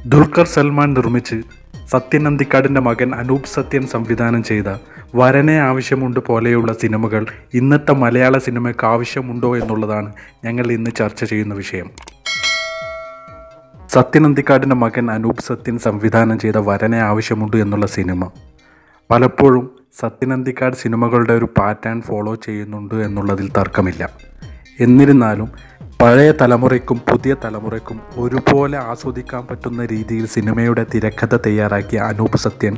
ദുൽഖർ സൽമാൻ നിർമ്മിച്ച് സത്യൻ അന്തിക്കാടിൻ്റെ മകൻ അനൂപ് സത്യൻ സംവിധാനം ചെയ്ത വരനെ ആവശ്യമുണ്ട് പോലെയുള്ള സിനിമകൾ ഇന്നത്തെ മലയാള സിനിമയ്ക്ക് ആവശ്യമുണ്ടോ എന്നുള്ളതാണ് ഞങ്ങൾ ഇന്ന് ചർച്ച ചെയ്യുന്ന വിഷയം സത്യൻ അന്തിക്കാടിൻ്റെ മകൻ അനൂപ് സത്യൻ സംവിധാനം ചെയ്ത വരനെ ആവശ്യമുണ്ട് എന്നുള്ള സിനിമ പലപ്പോഴും സത്യൻ അന്തിക്കാട് സിനിമകളുടെ ഒരു പാറ്റേൺ ഫോളോ ചെയ്യുന്നുണ്ട് എന്നുള്ളതിൽ തർക്കമില്ല എന്നിരുന്നാലും പഴയ തലമുറയ്ക്കും പുതിയ തലമുറയ്ക്കും ഒരുപോലെ ആസ്വദിക്കാൻ പറ്റുന്ന രീതിയിൽ സിനിമയുടെ തിരക്കഥ തയ്യാറാക്കിയ അനൂപ് സത്യൻ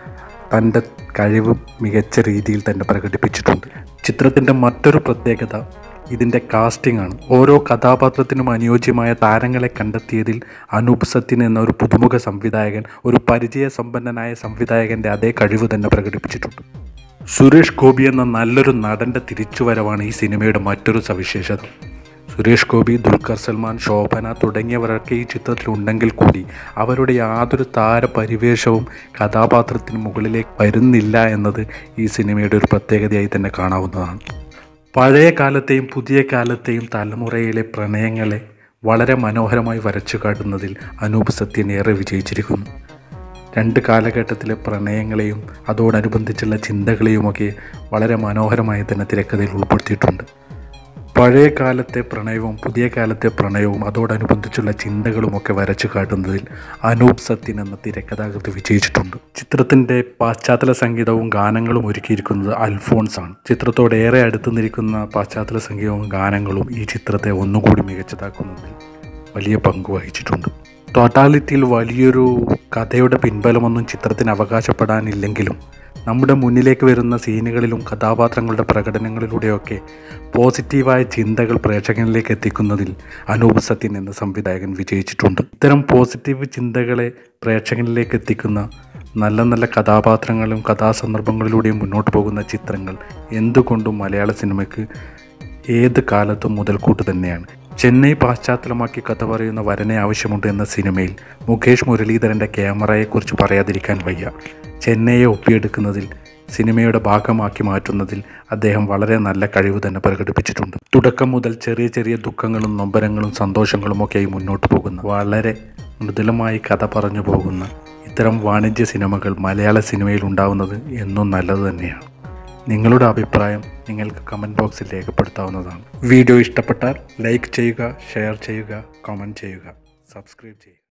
തൻ്റെ കഴിവ് മികച്ച രീതിയിൽ തന്നെ പ്രകടിപ്പിച്ചിട്ടുണ്ട് ചിത്രത്തിൻ്റെ മറ്റൊരു പ്രത്യേകത ഇതിൻ്റെ കാസ്റ്റിംഗ് ആണ് ഓരോ കഥാപാത്രത്തിനും അനുയോജ്യമായ താരങ്ങളെ കണ്ടെത്തിയതിൽ അനൂപ് സത്യൻ എന്ന ഒരു പുതുമുഖ സംവിധായകൻ ഒരു പരിചയസമ്പന്നനായ സംവിധായകൻ്റെ അതേ കഴിവ് തന്നെ പ്രകടിപ്പിച്ചിട്ടുണ്ട് സുരേഷ് ഗോപി എന്ന നല്ലൊരു നടൻ്റെ തിരിച്ചുവരവാണ് ഈ സിനിമയുടെ മറ്റൊരു സവിശേഷത സുരേഷ് ഗോപി ദുൽഖർ സൽമാൻ ശോഭന തുടങ്ങിയവരൊക്കെ ഈ ചിത്രത്തിലുണ്ടെങ്കിൽ കൂടി അവരുടെ യാതൊരു താരപരിവേഷവും കഥാപാത്രത്തിന് മുകളിലേക്ക് വരുന്നില്ല എന്നത് ഈ സിനിമയുടെ ഒരു പ്രത്യേകതയായി തന്നെ കാണാവുന്നതാണ് പഴയ കാലത്തെയും പുതിയ കാലത്തെയും തലമുറയിലെ പ്രണയങ്ങളെ വളരെ മനോഹരമായി വരച്ചു കാട്ടുന്നതിൽ അനൂപ് സത്യൻ ഏറെ വിജയിച്ചിരിക്കുന്നു രണ്ട് കാലഘട്ടത്തിലെ പ്രണയങ്ങളെയും അതോടനുബന്ധിച്ചുള്ള ചിന്തകളെയുമൊക്കെ വളരെ മനോഹരമായി തന്നെ തിരക്കഥയിൽ ഉൾപ്പെടുത്തിയിട്ടുണ്ട് പഴയ കാലത്തെ പ്രണയവും പുതിയ കാലത്തെ പ്രണയവും അതോടനുബന്ധിച്ചുള്ള ചിന്തകളുമൊക്കെ വരച്ചു കാട്ടുന്നതിൽ അനൂപ് സത്യൻ എന്ന തിരക്കഥാകൃത്ത് വിജയിച്ചിട്ടുണ്ട് ചിത്രത്തിൻ്റെ പശ്ചാത്തല സംഗീതവും ഗാനങ്ങളും ഒരുക്കിയിരിക്കുന്നത് അൽഫോൺസ് ആണ് ചിത്രത്തോട് ഏറെ അടുത്ത് നിൽക്കുന്ന പശ്ചാത്തല സംഗീതവും ഗാനങ്ങളും ഈ ചിത്രത്തെ ഒന്നുകൂടി മികച്ചതാക്കുന്നതിൽ വലിയ പങ്ക് വഹിച്ചിട്ടുണ്ട് ടോട്ടാലിറ്റിയിൽ വലിയൊരു കഥയുടെ പിൻബലമൊന്നും ചിത്രത്തിന് അവകാശപ്പെടാനില്ലെങ്കിലും നമ്മുടെ മുന്നിലേക്ക് വരുന്ന സീനുകളിലും കഥാപാത്രങ്ങളുടെ പ്രകടനങ്ങളിലൂടെയൊക്കെ പോസിറ്റീവായ ചിന്തകൾ പ്രേക്ഷകനിലേക്ക് എത്തിക്കുന്നതിൽ അനൂപ് സത്യൻ എന്ന സംവിധായകൻ വിജയിച്ചിട്ടുണ്ട് ഇത്തരം പോസിറ്റീവ് ചിന്തകളെ പ്രേക്ഷകനിലേക്ക് എത്തിക്കുന്ന നല്ല നല്ല കഥാപാത്രങ്ങളും കഥാസന്ദർഭങ്ങളിലൂടെയും മുന്നോട്ട് പോകുന്ന ചിത്രങ്ങൾ എന്തുകൊണ്ടും മലയാള സിനിമയ്ക്ക് ഏത് കാലത്തും മുതൽക്കൂട്ട് തന്നെയാണ് ചെന്നൈ പാശ്ചാത്തലമാക്കി കഥ പറയുന്ന വരനെ ആവശ്യമുണ്ട് എന്ന സിനിമയിൽ മുകേഷ് മുരളീധരൻ്റെ ക്യാമറയെക്കുറിച്ച് പറയാതിരിക്കാൻ വയ്യ ചെന്നൈയെ ഒപ്പിയെടുക്കുന്നതിൽ സിനിമയുടെ ഭാഗമാക്കി മാറ്റുന്നതിൽ അദ്ദേഹം വളരെ നല്ല കഴിവ് തന്നെ പ്രകടിപ്പിച്ചിട്ടുണ്ട് തുടക്കം മുതൽ ചെറിയ ചെറിയ ദുഃഖങ്ങളും നൊമ്പരങ്ങളും സന്തോഷങ്ങളും ഒക്കെയായി മുന്നോട്ട് പോകുന്ന വളരെ മൃദുലമായി കഥ പറഞ്ഞു പോകുന്ന ഇത്തരം വാണിജ്യ സിനിമകൾ മലയാള സിനിമയിൽ ഉണ്ടാവുന്നത് എന്നും നല്ലത് തന്നെയാണ് നിങ്ങളുടെ അഭിപ്രായം നിങ്ങൾക്ക് കമൻറ്റ് ബോക്സിൽ രേഖപ്പെടുത്താവുന്നതാണ് വീഡിയോ ഇഷ്ടപ്പെട്ടാൽ ലൈക്ക് ചെയ്യുക ഷെയർ ചെയ്യുക കമൻറ്റ് ചെയ്യുക സബ്സ്ക്രൈബ് ചെയ്യുക